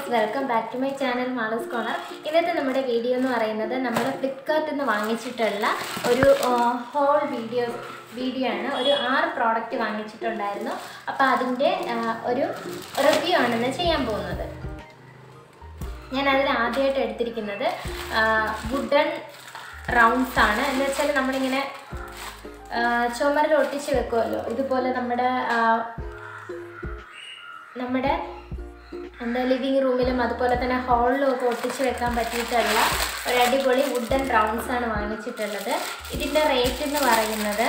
guys welcome back to my channel Maloos corner ഇന്നത്തെ നമ്മുടെ video എന്ന് പറയുന്നത് നമ്മൾ ഫ്ലിപ്കാർട്ടിൽ നിന്ന് വാങ്ങിച്ചിട്ടുള്ള ഒരു ഹോൾ വീഡിയോ വീഡിയോ ആണ് ഒരു ആറ് പ്രോഡക്റ്റ് വാങ്ങിച്ചിട്ടുണ്ടായിരുന്നു അപ്പോൾ അതിൻ്റെ ആ, ഒരു റിവ്യൂ ആണെന്ന് ചെയ്യാൻ പോകുന്നത് ഞാൻ അതിൽ ആദ്യമായിട്ട് എടുത്തിരിക്കുന്നത് വുഡൻ റൗണ്ട്സ് ആണ് എന്ന് വെച്ചാൽ നമ്മളിങ്ങനെ ആ, ചുമരിൽ ഒട്ടിച്ച് വെക്കുമല്ലോ ഇതുപോലെ നമ്മുടെ ആ, നമ്മുടെ എന്താ ലിവിങ് റൂമിലും അതുപോലെ തന്നെ ഹാളിലും ഒക്കെ ഒട്ടിച്ച് വെക്കാൻ പറ്റിയിട്ടുള്ള ഒരു അടിപൊളി വുഡൻ റൗണ്ട്സ് ആണ് വാങ്ങിച്ചിട്ടുള്ളത് ഇതിൻ്റെ റേറ്റ് എന്ന് പറയുന്നത്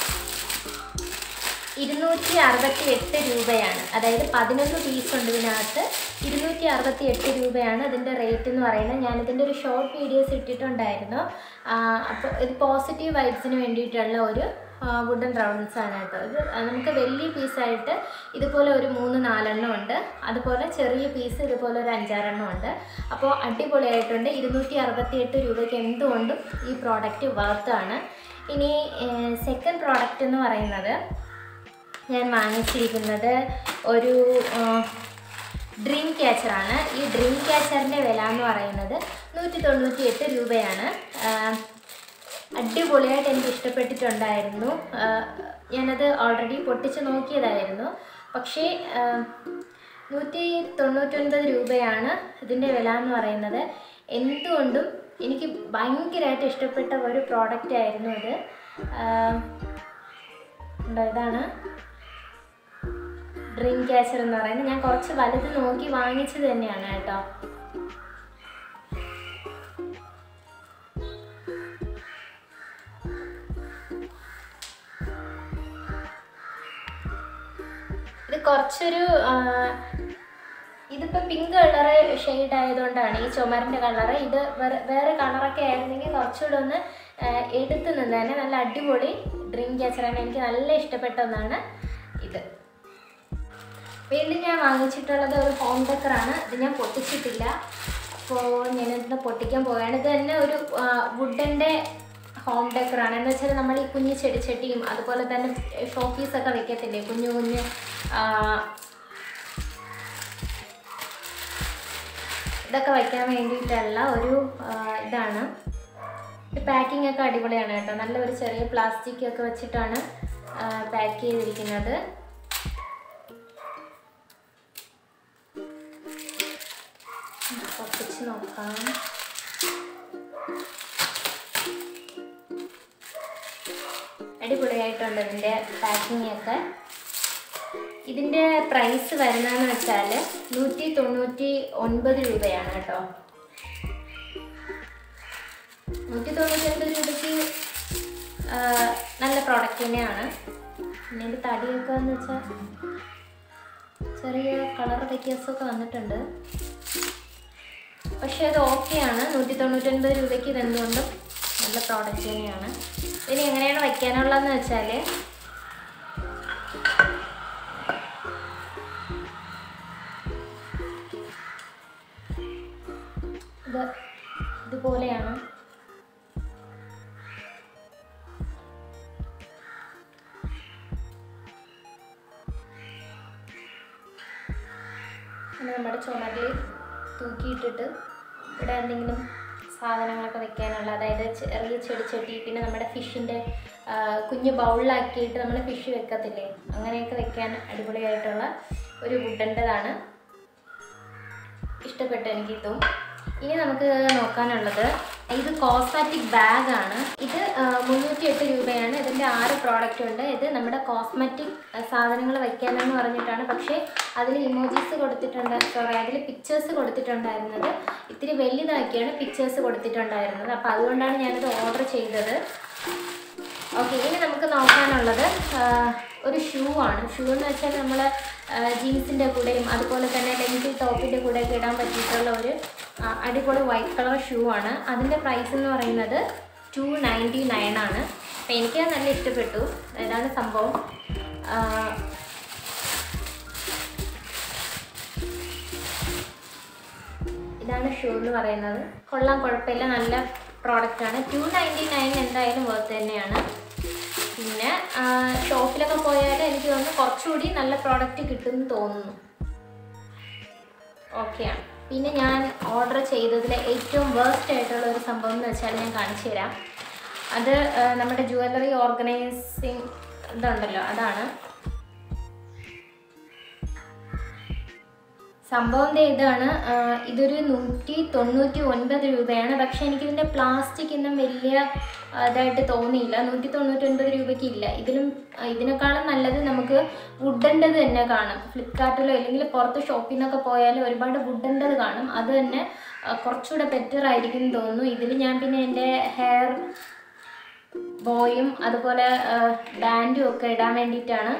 ഇരുന്നൂറ്റി അറുപത്തി എട്ട് രൂപയാണ് അതായത് പതിനൊന്ന് പീസ് ഉണ്ട് ഇതിനകത്ത് ഇരുന്നൂറ്റി അറുപത്തി എട്ട് രൂപയാണ് ഇതിൻ്റെ റേറ്റ് എന്ന് പറയുന്നത് ഞാനിതിൻ്റെ ഒരു ഷോർട്ട് വീഡിയോസ് ഇട്ടിട്ടുണ്ടായിരുന്നു അപ്പോൾ ഇത് പോസിറ്റീവ് വൈബ്സിന് വേണ്ടിയിട്ടുള്ള ഒരു വുഡൻ റൗണ്ട്സ് ആണ് കേട്ടോ ഇത് നമുക്ക് വലിയ പീസായിട്ട് ഇതുപോലെ ഒരു മൂന്ന് നാലെണ്ണം ഉണ്ട് അതുപോലെ ചെറിയ പീസ് ഇതുപോലെ ഒരു അഞ്ചാറെണ്ണം ഉണ്ട് അപ്പോൾ അടിപൊളിയായിട്ടുണ്ട് ഇരുന്നൂറ്റി അറുപത്തി എട്ട് രൂപയ്ക്ക് എന്തുകൊണ്ടും ഈ പ്രോഡക്റ്റ് വർത്താണ് ഇനി സെക്കൻഡ് പ്രോഡക്റ്റ് എന്ന് പറയുന്നത് ഞാൻ വാങ്ങിച്ചിരിക്കുന്നത് ഒരു ഡ്രീം ക്യാച്ചറാണ് ഈ ഡ്രീം ക്യാച്ചറിൻ്റെ വില എന്ന് പറയുന്നത് നൂറ്റി തൊണ്ണൂറ്റി എട്ട് രൂപയാണ് ആ, അടിപൊളിയായിട്ട് എനിക്ക് ഇഷ്ടപ്പെട്ടിട്ടുണ്ടായിരുന്നു ആ, ഞാനത് ഓൾറെഡി പൊട്ടിച്ച് നോക്കിയതായിരുന്നു പക്ഷേ ആ, നൂറ്റി തൊണ്ണൂറ്റൊൻപത് രൂപയാണ് ഇതിൻ്റെ വില എന്ന് പറയുന്നത് എന്തുകൊണ്ടും എനിക്ക് ഭയങ്കരമായിട്ട് ഇഷ്ടപ്പെട്ട ഒരു പ്രോഡക്റ്റ് ആയിരുന്നു ഇത് ആ, ഉണ്ടോ ഇതാണ് ഡ്രീം ക്യാച്ചർ എന്ന് പറയുന്നത് ഞാൻ കുറച്ച് വലുത് നോക്കി വാങ്ങിച്ചത് തന്നെയാണ് കേട്ടോ ഇത് കുറച്ചൊരു ആ, ഇതിപ്പോ പിങ്ക് കളറ് ഷെയ്ഡ് ആയതുകൊണ്ടാണ് ഈ ചുമരിന്റെ കളറ് ഇത് വേറെ വേറെ കളറൊക്കെ ആയിരുന്നെങ്കിൽ കുറച്ചുകൂടെ ഒന്ന് ആ, എടുത്ത് നിന്നേനെ നല്ല അടിപൊളി ഡ്രീം ക്യാച്ചറാണ് എനിക്ക് നല്ല ഇഷ്ടപ്പെട്ട ഒന്നാണ് ഇത് വീണ്ടും ഞാൻ വാങ്ങിച്ചിട്ടുള്ളത് ഒരു ഹോം ഡെക്കറാണ് ഇത് ഞാൻ പൊട്ടിച്ചിട്ടില്ല അപ്പോൾ ഞാനിത് പൊട്ടിക്കാൻ പോവുകയാണ് ഇത് തന്നെ ഒരു വുഡൻ്റെ ഹോം ഡെക്കറാണ് എന്ന് വെച്ചാൽ നമ്മൾ ഈ കുഞ്ഞു ചെടിച്ചട്ടിയും അതുപോലെ തന്നെ ഷോപ്പീസൊക്കെ വെക്കത്തില്ലേ കുഞ്ഞു കുഞ്ഞു ആ, ഇതൊക്കെ വയ്ക്കാൻ വേണ്ടിയിട്ടുള്ള ഒരു ആ, ഇതാണ് ഇത് പാക്കിംഗ് ഒക്കെ അടിപൊളിയാണ് കേട്ടോ നല്ല ഒരു ചെറിയ പ്ലാസ്റ്റിക് ഒക്കെ വെച്ചിട്ടാണ് പാക്ക് ചെയ്തിരിക്കുന്നത് പൊട്ടിച്ച് നോക്കാം അടിപൊളിയായിട്ടുണ്ട് ഇതിൻ്റെ പാക്കിംഗ് ഒക്കെ ഇതിൻ്റെ പ്രൈസ് വരുന്നതെന്ന് വെച്ചാൽ നൂറ്റി തൊണ്ണൂറ്റി ഒൻപത് രൂപയാണ് കേട്ടോ നൂറ്റി തൊണ്ണൂറ്റി ഒൻപത് രൂപയ്ക്ക് ആ, നല്ല പ്രോഡക്റ്റ് തന്നെയാണ് പിന്നെ ഇതിൻ്റെ തടിയൊക്കെ എന്ന് വെച്ചാൽ ചെറിയ കളർ വ്യത്യാസമൊക്കെ വന്നിട്ടുണ്ട് പക്ഷേ അത് ഓക്കെയാണ് നൂറ്റി തൊണ്ണൂറ്റൊൻപത് രൂപയ്ക്ക് ഇതെന്തുകൊണ്ടും നല്ല പ്രോഡക്റ്റ് തന്നെയാണ് ഇനി എങ്ങനെയാണ് വയ്ക്കാനുള്ളതെന്ന് വെച്ചാൽ ഇത് ഇതുപോലെയാണ് പിന്നെ നമ്മുടെ ചുമരിൽ തൂക്കിയിട്ടിട്ട് ഇവിടെ എന്തെങ്കിലും സാധനങ്ങളൊക്കെ വെക്കാനുള്ള അതായത് ചെറിയ ചെടിച്ചട്ടി പിന്നെ നമ്മുടെ ഫിഷിൻ്റെ കുഞ്ഞു ബൗളിലാക്കിയിട്ട് നമ്മൾ ഫിഷ് വെക്കത്തില്ലേ അങ്ങനെയൊക്കെ വെക്കാൻ അടിപൊളിയായിട്ടുള്ള ഒരു വുഡൻ്റെതാണ് ഇഷ്ടപ്പെട്ടു എനിക്ക് ഇതും ഇനി നമുക്ക് നോക്കാനുള്ളത് ഇത് കോസ്മാറ്റിക് ബാഗാണ് ഇത് മുന്നൂറ്റി എട്ട് രൂപയാണ് ഇതിൻ്റെ ആറ് പ്രോഡക്റ്റ് ഉണ്ട് ഇത് നമ്മുടെ കോസ്മെറ്റിക് സാധനങ്ങൾ വയ്ക്കാനെന്ന് പറഞ്ഞിട്ടാണ് പക്ഷേ അതിൽ ഇമോജീസ് കൊടുത്തിട്ടുണ്ട് സോറി അതിൽ പിക്ചേഴ്സ് കൊടുത്തിട്ടുണ്ടായിരുന്നത് ഇത്തിരി വലുതാക്കിയാണ് പിക്ചേഴ്സ് കൊടുത്തിട്ടുണ്ടായിരുന്നത് അപ്പോൾ അതുകൊണ്ടാണ് ഞാനിത് ഓർഡർ ചെയ്തത് ഓക്കെ ഇനി നമുക്ക് നോക്കാനുള്ളത് ആ, ഒരു ഷൂ ആണ് ഷൂ എന്ന് വെച്ചാൽ നമ്മൾ ജീൻസിൻ്റെ കൂടെയും അതുപോലെ തന്നെ ലെങ്തി ടോപ്പിൻ്റെ കൂടെയൊക്കെ ഇടാൻ പറ്റിയിട്ടുള്ള ഒരു ആ, അടിപൊളി വൈറ്റ് കളർ ഷൂ ആണ് അതിൻ്റെ പ്രൈസ് എന്ന് പറയുന്നത് ടു നയൻറ്റി നയൻ ആണ് അപ്പോൾ എനിക്ക് നല്ല ഇഷ്ടപ്പെട്ടു ഇതാണ് സംഭവം ആ, ഇതാണ് ഷൂ എന്ന് പറയുന്നത് കൊള്ളാം കുഴപ്പമില്ല നല്ല പ്രോഡക്റ്റ് ആണ് ടു നയൻറ്റി നയൻ എന്തായാലും വർത്ത് തന്നെയാണ് പിന്നെ ആ, ഷോപ്പിലൊക്കെ പോയാൽ എനിക്ക് തോന്നുന്നു കുറച്ചുകൂടി നല്ല പ്രോഡക്റ്റ് കിട്ടുമെന്ന് തോന്നുന്നു ഓക്കെയാണ് പിന്നെ ഞാൻ ഓർഡർ ചെയ്തതിൽ ഏറ്റവും വേസ്റ്റ് ആയിട്ടുള്ള ഒരു സംഭവം എന്ന് വെച്ചാൽ ഞാൻ കാണിച്ചു തരാം അത് ആ, നമ്മുടെ ജുവല്ലറി ഓർഗനൈസിങ് ഇതുണ്ടല്ലോ അതാണ് സംഭവം ദേ ഇതാണ് ആ, ഇതൊരു നൂറ്റി തൊണ്ണൂറ്റി ഒൻപത് രൂപയാണ് പക്ഷേ എനിക്കിതിൻ്റെ പ്ലാസ്റ്റിക് ഒന്നും വലിയ ആ, ഇതായിട്ട് തോന്നിയില്ല നൂറ്റി തൊണ്ണൂറ്റി ഒൻപത് രൂപയ്ക്ക് ഇല്ല ഇതിലും ആ, ഇതിനേക്കാളും നല്ലത് നമുക്ക് വുഡൻ്റെത് തന്നെ കാണും ഫ്ലിപ്കാർട്ടിലോ അല്ലെങ്കിൽ പുറത്ത് ഷോപ്പിൽ നിന്നൊക്കെ പോയാൽ ഒരുപാട് വുഡൻ്റെത് കാണും അത് തന്നെ ആ, കുറച്ചുകൂടെ ബെറ്റർ ആയിരിക്കും എന്ന് തോന്നുന്നു ഇതിൽ ഞാൻ പിന്നെ എൻ്റെ ഹെയർ ബോയും അതുപോലെ ബാൻഡും ഒക്കെ ഇടാൻ വേണ്ടിയിട്ടാണ്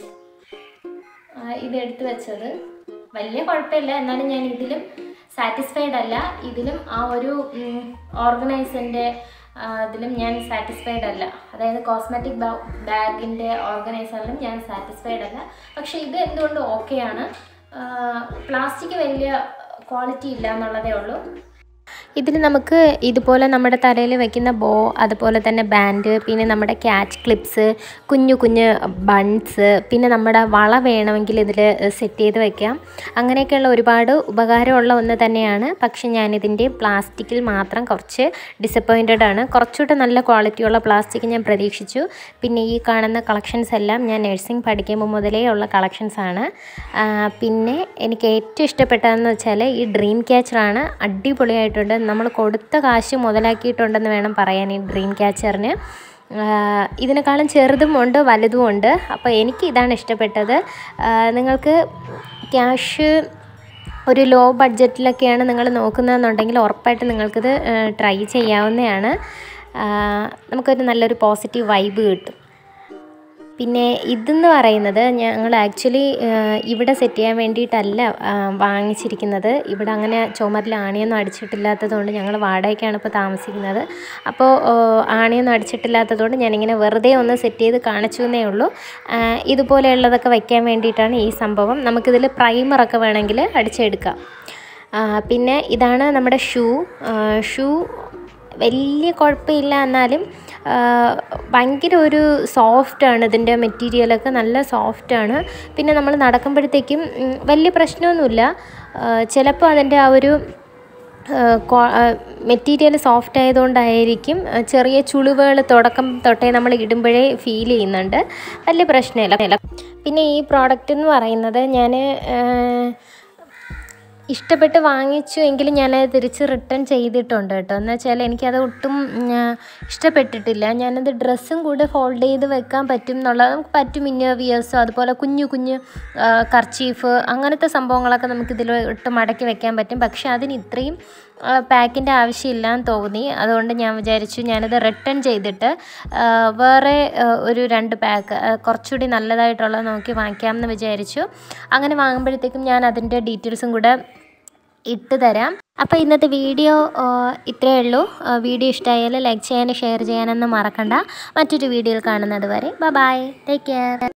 ആ, ഇത് എടുത്തു വെച്ചത് വലിയ കുഴപ്പമില്ല എന്നാലും ഞാൻ ഇതിലും സാറ്റിസ്ഫൈഡ് അല്ല ഇതിലും ആ ഒരു ഓർഗനൈസറിൻ്റെ ഇതിലും ഞാൻ സാറ്റിസ്ഫൈഡ് അല്ല അതായത് കോസ്മെറ്റിക് ബാഗിൻ്റെ ഓർഗനൈസറിലും ഞാൻ സാറ്റിസ്ഫൈഡ് അല്ല പക്ഷേ ഇത് എന്തുകൊണ്ട് ഓക്കെയാണ് പ്ലാസ്റ്റിക് വലിയ ക്വാളിറ്റി ഇല്ല എന്നുള്ളതേ ഉള്ളൂ ഇതിൽ നമുക്ക് ഇതുപോലെ നമ്മുടെ തലയിൽ വെക്കുന്ന ബോ അതുപോലെ തന്നെ ബാൻഡ് പിന്നെ നമ്മുടെ ക്യാച്ച് ക്ലിപ്സ് കുഞ്ഞു കുഞ്ഞ് ബൺസ് പിന്നെ നമ്മുടെ വള വേണമെങ്കിൽ ഇതിൽ സെറ്റ് ചെയ്ത് വെക്കാം അങ്ങനെയൊക്കെയുള്ള ഒരുപാട് ഉപകാരമുള്ള ഒന്ന് തന്നെയാണ് പക്ഷെ ഞാനിതിൻ്റെ പ്ലാസ്റ്റിക്കിൽ മാത്രം കുറച്ച് ഡിസപ്പോയിൻറ്റഡ് ആണ് കുറച്ചുകൂടെ നല്ല ക്വാളിറ്റിയുള്ള പ്ലാസ്റ്റിക് ഞാൻ പ്രതീക്ഷിച്ചു പിന്നെ ഈ കാണുന്ന കളക്ഷൻസ് എല്ലാം ഞാൻ നഴ്സിംഗ് പഠിക്കുമ്പോൾ മുതലേ ഉള്ള കളക്ഷൻസ് ആണ് ആ, പിന്നെ എനിക്ക് ഏറ്റവും ഇഷ്ടപ്പെട്ടതെന്ന് വെച്ചാൽ ഈ ഡ്രീം ക്യാച്ചറാണ് അടിപൊളിയായിട്ടുണ്ട് നമ്മൾ കൊടുത്ത കാശ് മുതലാക്കിയിട്ടുണ്ടെന്ന് വേണം പറയാൻ ഈ ഡ്രീം ക്യാച്ചറിന് ആഹ് ഇതിനേക്കാളും ചെറുതും ഉണ്ട് വലുതും ഉണ്ട് അപ്പോൾ എനിക്ക് ഇതാണ് ഇഷ്ടപ്പെട്ടത് ആഹ് നിങ്ങൾക്ക് ക്യാഷ് ഒരു ലോ ബഡ്ജറ്റിലൊക്കെയാണ് നിങ്ങൾ നോക്കുന്നതെന്നുണ്ടെങ്കിൽ ഉറപ്പായിട്ട് നിങ്ങൾക്കിത് ട്രൈ ചെയ്യാവുന്നതാണ് ആഹ് നമുക്കൊരു നല്ലൊരു പോസിറ്റീവ് വൈബ് കിട്ടും പിന്നെ ഇതെന്ന് പറയുന്നത് ഞങ്ങൾ ആക്ച്വലി ഇവിടെ സെറ്റ് ചെയ്യാൻ വേണ്ടിയിട്ടല്ല ആ, വാങ്ങിച്ചിരിക്കുന്നത് ഇവിടെ അങ്ങനെ ചുമരിൽ ആണിയൊന്നും അടിച്ചിട്ടില്ലാത്തതുകൊണ്ട് ഞങ്ങൾ വാടകയ്ക്കാണ് ഇപ്പോൾ താമസിക്കുന്നത് അപ്പോൾ ആ, ആണിയൊന്നും അടിച്ചിട്ടില്ലാത്തതുകൊണ്ട് ഞാനിങ്ങനെ വെറുതെ ഒന്ന് സെറ്റ് ചെയ്ത് കാണിച്ചു എന്നേ ഉള്ളൂ ആ, ഇതുപോലെയുള്ളതൊക്കെ വയ്ക്കാൻ വേണ്ടിയിട്ടാണ് ഈ സംഭവം നമുക്കിതിൽ പ്രൈമറൊക്കെ വേണമെങ്കിൽ അടിച്ചെടുക്കാം ആ, പിന്നെ ഇതാണ് നമ്മുടെ ഷൂ ഷൂ വലിയ കുഴപ്പമില്ല എന്നാലും ആ, ഭയങ്കര ഒരു സോഫ്റ്റാണ് ഇതിൻ്റെ മെറ്റീരിയലൊക്കെ നല്ല സോഫ്റ്റാണ് പിന്നെ നമ്മൾ നടക്കുമ്പോഴത്തേക്കും ഉം, വലിയ പ്രശ്നമൊന്നുമില്ല ചിലപ്പോൾ അതിൻ്റെ ആ ഒരു മെറ്റീരിയൽ സോഫ്റ്റ് ആയതുകൊണ്ടായിരിക്കും ആ, ചെറിയ ചുളിവുകൾ തുടക്കം തൊട്ടേ നമ്മൾ ഇടുമ്പോഴേ ഫീൽ ചെയ്യുന്നുണ്ട് വലിയ പ്രശ്നമില്ല പിന്നെ ഈ പ്രോഡക്റ്റ് എന്ന് പറയുന്നത് ഞാൻ ഇഷ്ടപ്പെട്ട് വാങ്ങിച്ചു എങ്കിലും ഞാനത് തിരിച്ച് റിട്ടേൺ ചെയ്തിട്ടുണ്ട് കേട്ടോ എന്ന് വെച്ചാൽ എനിക്കത് ഒട്ടും ഉം, ഇഷ്ടപ്പെട്ടിട്ടില്ല ഞാനത് ഡ്രസ്സും കൂടെ ഫോൾഡ് ചെയ്ത് വെക്കാൻ പറ്റും എന്നുള്ളത് നമുക്ക് പറ്റും ഇന്നർ വിയേഴ്സോ അതുപോലെ കുഞ്ഞു കുഞ്ഞു കർച്ചീഫ് അങ്ങനത്തെ സംഭവങ്ങളൊക്കെ നമുക്കിതിൽ ഇട്ട് മടക്കി വെക്കാൻ പറ്റും പക്ഷെ അതിന് ഇത്രയും പാക്കിൻ്റെ ആവശ്യമില്ല എന്ന് തോന്നി അതുകൊണ്ട് ഞാൻ വിചാരിച്ചു ഞാനത് റിട്ടേൺ ചെയ്തിട്ട് ആ, വേറെ ആ, ഒരു രണ്ട് പാക്ക് കുറച്ചുകൂടി നല്ലതായിട്ടുള്ളത് നോക്കി വാങ്ങിക്കാമെന്ന് വിചാരിച്ചു അങ്ങനെ വാങ്ങുമ്പോഴത്തേക്കും ഞാൻ അതിൻ്റെ ഡീറ്റെയിൽസും കൂടെ ഇട്ട് തരാം അപ്പോൾ ഇന്നത്തെ വീഡിയോ ആ, ഇത്രയേ ഉള്ളൂ ആ, വീഡിയോ ഇഷ്ടമായാൽ ലൈക്ക് ചെയ്യാനും ഷെയർ ചെയ്യാനൊന്നും മറക്കണ്ട മറ്റൊരു വീഡിയോയിൽ കാണുന്നത് വരെ ബൈ ടേക്ക് കെയർ